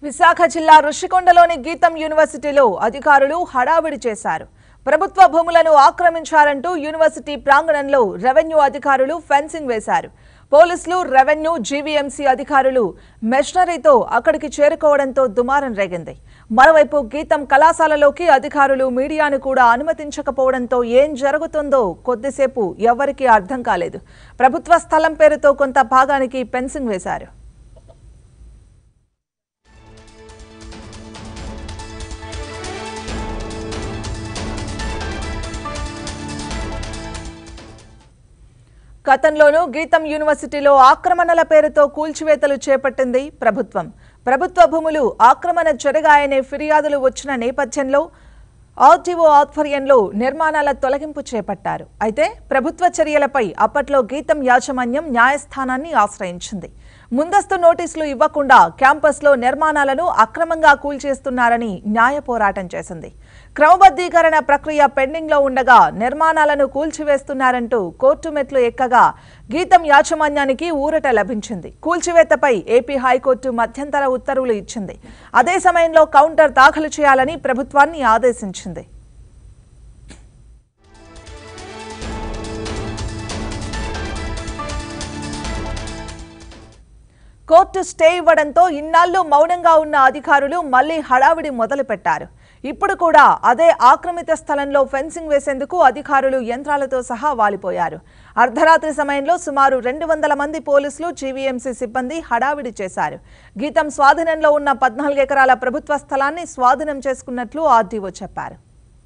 విశాఖ జిల్లా ఋషికొండలోని గీతం యూనివర్సిటీలో అధికారులు హడావిడి చేశారు ప్రభుత్వ భూములను ఆక్రమించారంటూ యూనివర్సిటీ ప్రాంగణంలో రెవెన్యూ అధికారులు ఫెన్సింగ్ వేశారు పోలీసులు రెవెన్యూ జీవీఎంసీ అధికారులు మెషనరీతో అక్కడికి చేరుకోవడంతో దుమారం రేగింది మరోవైపు గీతం కళాశాలలోకి అధికారులు మీడియాను కూడా అనుమతించకపోవడంతో ఏం జరుగుతుందో కొద్దిసేపు ఎవ్వరికీ అర్థం కాలేదు ప్రభుత్వ స్థలం పేరుతో కొంత భాగానికి ఫెన్సింగ్ వేశారు గతంలోనూ గీతం యూనివర్సిటీలో ఆక్రమణల పేరుతో కూల్చివేతలు చేపట్టింది ప్రభుత్వం ప్రభుత్వ భూములు ఆక్రమణ జరగాయనే ఫిర్యాదులు వచ్చిన నేపథ్యంలో ఆర్టీఓ ఆధ్వర్యంలో నిర్మాణాల తొలగింపు చేపట్టారు అయితే ప్రభుత్వ చర్యలపై అప్పట్లో గీతం యాజమాన్యం న్యాయస్థానాన్ని ఆశ్రయించింది ముందస్తు నోటీసులు ఇవ్వకుండా క్యాంపస్లో నిర్మాణాలను అక్రమంగా కూల్చేస్తున్నారని న్యాయ పోరాటం చేసింది క్రమబద్ధీకరణ ప్రక్రియ పెండింగ్లో ఉండగా నిర్మాణాలను కూల్చివేస్తున్నారంటూ కోర్టు మెట్లు ఎక్కగా గీతం యాజమాన్యానికి ఊరట లభించింది కూల్చివేతపై ఏపీ హైకోర్టు మధ్యంతర ఉత్తర్వులు ఇచ్చింది అదే సమయంలో కౌంటర్ దాఖలు చేయాలని ప్రభుత్వాన్ని ఆదేశించింది కోర్టు స్టే ఇవ్వడంతో ఇన్నాళ్లు మౌనంగా ఉన్న అధికారులు మళ్లీ హడావిడి మొదలుపెట్టారు ఇప్పుడు కూడా అదే ఆక్రమిత స్థలంలో ఫెన్సింగ్ వేసేందుకు అధికారులు యంత్రాలతో సహా వాలిపోయారు అర్ధరాత్రి సమయంలో సుమారు రెండు వందల మంది పోలీసులు జీవీఎంసీ సిబ్బంది హడావిడి చేశారు గీతం స్వాధీనంలో ఉన్న పద్నాలుగు ఎకరాల ప్రభుత్వ స్థలాన్ని స్వాధీనం చేసుకున్నట్లు ఆర్డీఓ చెప్పారు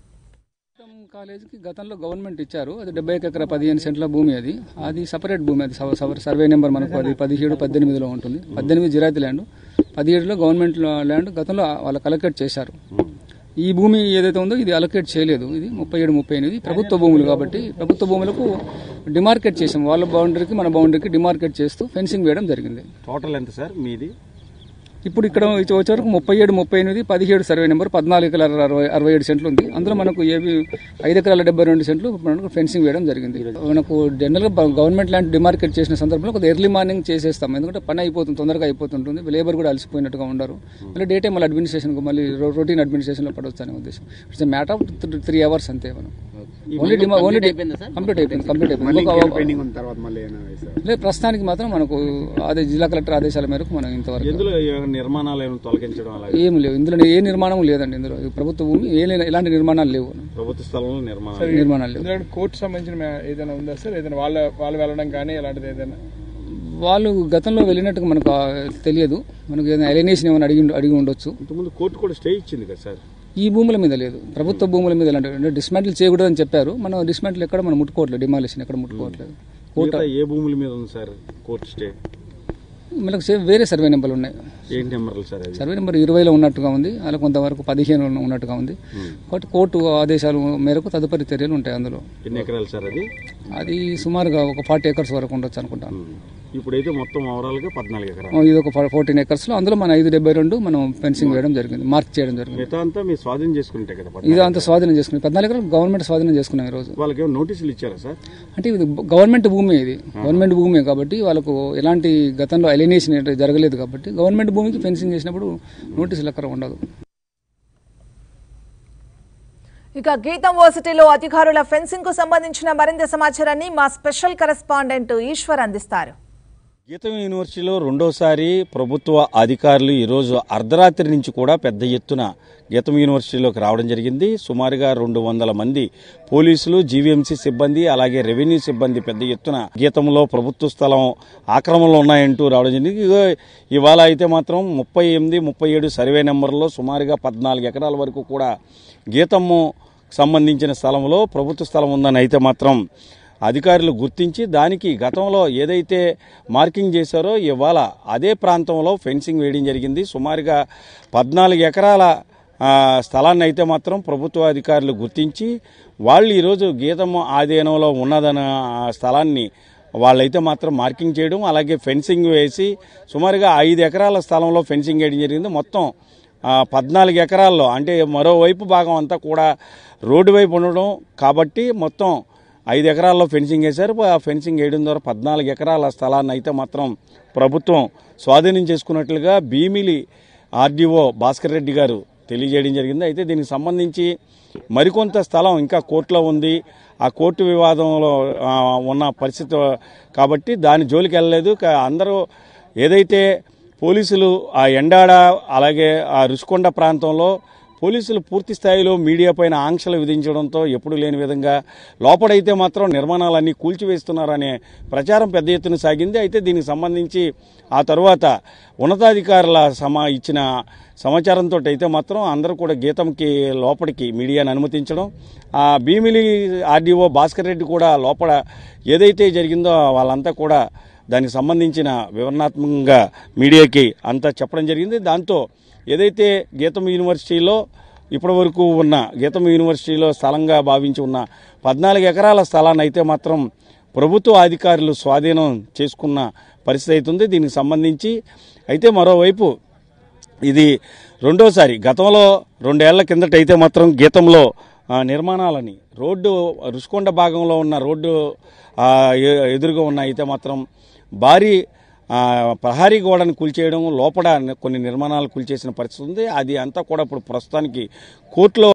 గీతం కాలేజీకి గతంలో గవర్నమెంట్ ఇచ్చారు అది డెబ్బై ఎకర పదిహేను సెంట్ల భూమి అది అది సపరేట్ భూమి అది సవ- సవ- సర్వే నెంబర్ మనకు అది పదిహేడు పద్దెనిమిదిలో ఉంటుంది పద్దెనిమిది జిరాతి ల్యాండ్ పదిహేడులో గవర్నమెంట్ ల్యాండ్ గతంలో వాళ్ళు అలొకేట్ చేశారు ఈ భూమి ఏదైతే ఉందో ఇది అలొకేట్ చేయలేదు ఇది ముప్పై ఏడు ముప్పై ఎనిమిది ప్రభుత్వ భూములు కాబట్టి ప్రభుత్వ భూములకు డిమార్కెట్ చేసాం వాళ్ళ బౌండరీకి మన బౌండరీకి డిమార్కెట్ చేస్తూ ఫెన్సింగ్ వేయడం జరిగింది టోటల్ ఎంత సార్ మీది ఇప్పుడు ఇక్కడ ఇది వచ్చే వరకు ముప్పై ఏడు ముప్పై ఎనిమిది పదిహేడు సర్వే నెంబర్ పద్నాలుగు ఎకరాల అరవై అరవై ఏడు సెంట్లు ఉంది అందులో మనకు ఏవి ఐదు ఎకరాల డెబ్బై రెండు సెంట్లు మనకు ఫెన్సింగ్ వేయడం జరిగింది మనకు జనరల్గా బ- గవర్నమెంట్ ల్యాండ్ డిమార్కెట్ చేసిన సందర్భంలో కొద్దిగా ఎర్లీ మార్నింగ్ చేసేస్తాం ఎందుకంటే పని అయిపోతుంది తొందరగా అయిపోతుంటుంది లేబర్ కూడా అలసిపోయినట్టుగా ఉండరు మళ్ళీ డే టైం మళ్ళీ అడ్మినిస్ట్రేషన్కి మళ్ళీ రొటీన్ అడ్మినిస్ట్రేషన్లో పడవచ్చు అనే ఉద్దేశం it's matter of three hours అంతే మనం ఓన్లీ డిమా ఓన్లీ కంప్లీట్ అయిపోయింది కంప్లీట్ అయిపోయింది ఇంకొక- పెండింగ్ ఉన్న తర్వాత మళ్ళీ ఏమైనా వేశారు లేదు ప్రస్తుతానికి మాత్రం మనకు అదే జిల్లా కలెక్టర్ ఆదేశాల మేరకు మనం ఇంతవరకు ఎందులో ఏమైనా నిర్మాణాలు ఏమైనా తొలగించడం అలా ఏం లేవు ఇందులో ఏ నిర్మాణం లేదండి ఇందులో ఇది ప్రభుత్వ భూమి ఏ లే- ఎలాంటి నిర్మాణాలు లేవు ప్రభుత్వ స్థలంలో నిర్మాణాలు నిర్మాణాలు లేవు ఇందులో కోర్టు సంబంధించిన మే- ఏదైనా ఉందా సార్ ఏదైనా వాళ్ళ వాళ్ళు వెళ్ళడం కానీ అలాంటిది ఏదైనా వాళ్ళు గతంలో వెళ్ళినట్టుగా మనకు ఆ, తెలియదు మనకు ఏదైనా ఎలినేషన్ ఏమైనా అడిగి అడిగి ఉండొచ్చు ఇంతకుముందు కోర్టు కూడా స్టే ఇచ్చింది కదా సార్ ఈ భూముల మీద లేదు ప్రభుత్వ భూముల మీద ఎలాంటి డిస్మాంటిల్ చేయకూడదని చెప్పారు మనం డిస్మాంటిల్ ఎక్కడ మనం ముట్టుకోవట్లేదు డిమాలిషన్ ఎక్కడ ముట్టుకోవట్లేదు మిగతా ఏ భూముల మీద ఉంది సార్ కోర్టు స్టే మనకు సేమ్ వేరే సర్వే నెంబర్లు ఉన్నాయి ఏంటి నెంబర్లు సార్ అది సర్వే నెంబర్ ఇరవైలో ఉన్నట్టుగా ఉంది అలా కొంతవరకు పదిహేను ఉన్నట్టుగా ఉంది కాబట్టి కోర్టు ఆదేశాల మేరకు తదుపరి చర్యలు ఉంటాయి అందులో ఎన్ని ఎకరాలు సార్ అది అది సుమారుగా ఒక ఫార్టీ ఎకర్స్ వరకు ఉండొచ్చు అనుకుంటాను ఇప్పుడైతే మొత్తం ఓవరాల్ గా పద్నాలుగు ఎకరాలు ఇది ఒక ఫోర్టీన్ ఎకర్స్ లో అందులో మన ఐదు డెబ్బై రెండు మనం ఫెన్సింగ్ వేయడం జరిగింది మార్క్ చేయడం జరిగింది మిగతా అంతా మీరు స్వాధీనం చేసుకుంటే కదా పద్నాలుగు. ఇది అంతా స్వాధీనం చేసుకున్నాం పద్నాలుగు ఎకరాలు గవర్నమెంట్ స్వాధీనం చేసుకున్నాం ఈ రోజు వాళ్ళకి ఏమైనా నోటీసులు ఇచ్చారా సార్ అంటే ఇది గవర్నమెంట్ భూమి ఇది గవర్నమెంట్ భూమి కాబట్టి వాళ్ళకు ఎలాంటి గతంలో ఎలినేషన్ జరగలేదు కాబట్టి గవర్నమెంట్ భూమికి ఫెన్సింగ్ చేసినప్పుడు నోటీసులు అక్కడ ఉండదు ఇక గీతం వర్సిటీలో అధికారుల ఫెన్సింగ్ కు సంబంధించిన మరింత సమాచారాన్ని మా స్పెషల్ కరెస్పాండెంట్ ఈశ్వర్ అందిస్తారు గీతం యూనివర్సిటీలో రెండోసారి ప్రభుత్వ అధికారులు ఈరోజు అర్ధరాత్రి నుంచి కూడా పెద్ద ఎత్తున గీతం యూనివర్సిటీలోకి రావడం జరిగింది సుమారుగా రెండు వందల మంది పోలీసులు జీవీఎంసీ సిబ్బంది అలాగే రెవెన్యూ సిబ్బంది పెద్ద ఎత్తున గీతంలో ప్రభుత్వ స్థలం ఆక్రమణలో ఉన్నాయంటూ రావడం జరిగింది ఇగో ఇవాళ అయితే మాత్రం ముప్పై ఎనిమిది ముప్పై ఏడు సర్వే నెంబర్లో సుమారుగా పద్నాలుగు ఎకరాల వరకు కూడా గీతము సంబంధించిన స్థలంలో ప్రభుత్వ స్థలం ఉందని అయితే మాత్రం అధికారులు గుర్తించి దానికి గతంలో ఏదైతే మార్కింగ్ చేశారో ఇవాళ అదే ప్రాంతంలో ఫెన్సింగ్ వేయడం జరిగింది సుమారుగా పద్నాలుగు ఎకరాల ఆ, స్థలాన్ని అయితే మాత్రం ప్రభుత్వ అధికారులు గుర్తించి వాళ్ళు ఈరోజు గీతము ఆధీనంలో ఉన్నదన్న ఆ స్థలాన్ని వాళ్ళైతే మాత్రం మార్కింగ్ చేయడం అలాగే ఫెన్సింగ్ వేసి సుమారుగా ఐదు ఎకరాల స్థలంలో ఫెన్సింగ్ వేయడం జరిగింది మొత్తం ఆ, పద్నాలుగు ఎకరాల్లో అంటే మరోవైపు భాగం అంతా కూడా రోడ్డు వైపు ఉండడం కాబట్టి మొత్తం ఐదు ఎకరాల్లో ఫెన్సింగ్ వేశారు ఆ ఫెన్సింగ్ వేయడం ద్వారా పద్నాలుగు ఎకరాల స్థలాన్ని అయితే మాత్రం ప్రభుత్వం స్వాధీనం చేసుకున్నట్లుగా భీమిలి ఆర్డీఓ భాస్కర్ రెడ్డి గారు తెలియజేయడం జరిగింది అయితే దీనికి సంబంధించి మరికొంత స్థలం ఇంకా కోర్టులో ఉంది ఆ కోర్టు వివాదంలో ఆ, ఉన్న పరిస్థితి కాబట్టి దాని జోలికి వెళ్ళలేదు కా- అందరూ ఏదైతే పోలీసులు ఆ ఎండాడ అలాగే ఆ రుషికొండ ప్రాంతంలో పోలీసులు పూర్తి స్థాయిలో మీడియా పైన ఆంక్షలు విధించడంతో ఎప్పుడు లేని విధంగా లోపడైతే మాత్రం నిర్మాణాలన్నీ కూల్చివేస్తున్నారనే ప్రచారం పెద్ద ఎత్తున సాగింది అయితే దీనికి సంబంధించి ఆ తరువాత ఉన్నతాధికారుల సమా ఇచ్చిన సమాచారంతో అయితే మాత్రం అందరూ కూడా గీతంకి లోపలికి మీడియాను అనుమతించడం ఆ భీమిలి ఆర్డీఓ భాస్కర్ రెడ్డి కూడా లోపల ఏదైతే జరిగిందో వాళ్ళంతా కూడా దానికి సంబంధించిన వివరణాత్మకంగా మీడియాకి అంతా చెప్పడం జరిగింది దాంతో ఏదైతే గీతం యూనివర్సిటీలో ఇప్పటివరకు ఉన్న గీతం యూనివర్సిటీలో స్థలంగా భావించి ఉన్న పద్నాలుగు ఎకరాల స్థలాన్ని అయితే మాత్రం ప్రభుత్వ అధికారులు స్వాధీనం చేసుకున్న పరిస్థితి అవుతుంది దీనికి సంబంధించి అయితే మరోవైపు ఇది రెండోసారి గతంలో రెండేళ్ల కిందట అయితే మాత్రం గీతంలో ఆ, నిర్మాణాలని రోడ్డు రుషికొండ భాగంలో ఉన్న రోడ్డు ఆ, ఎ- ఎదురుగా ఉన్న అయితే మాత్రం భారీ ఆ, ప్రహారీ గోడను కూల్చేయడం లోపల కొన్ని నిర్మాణాలు కూల్చేసిన పరిస్థితి ఉంది అది అంతా కూడా ఇప్పుడు ప్రస్తుతానికి కోర్టులో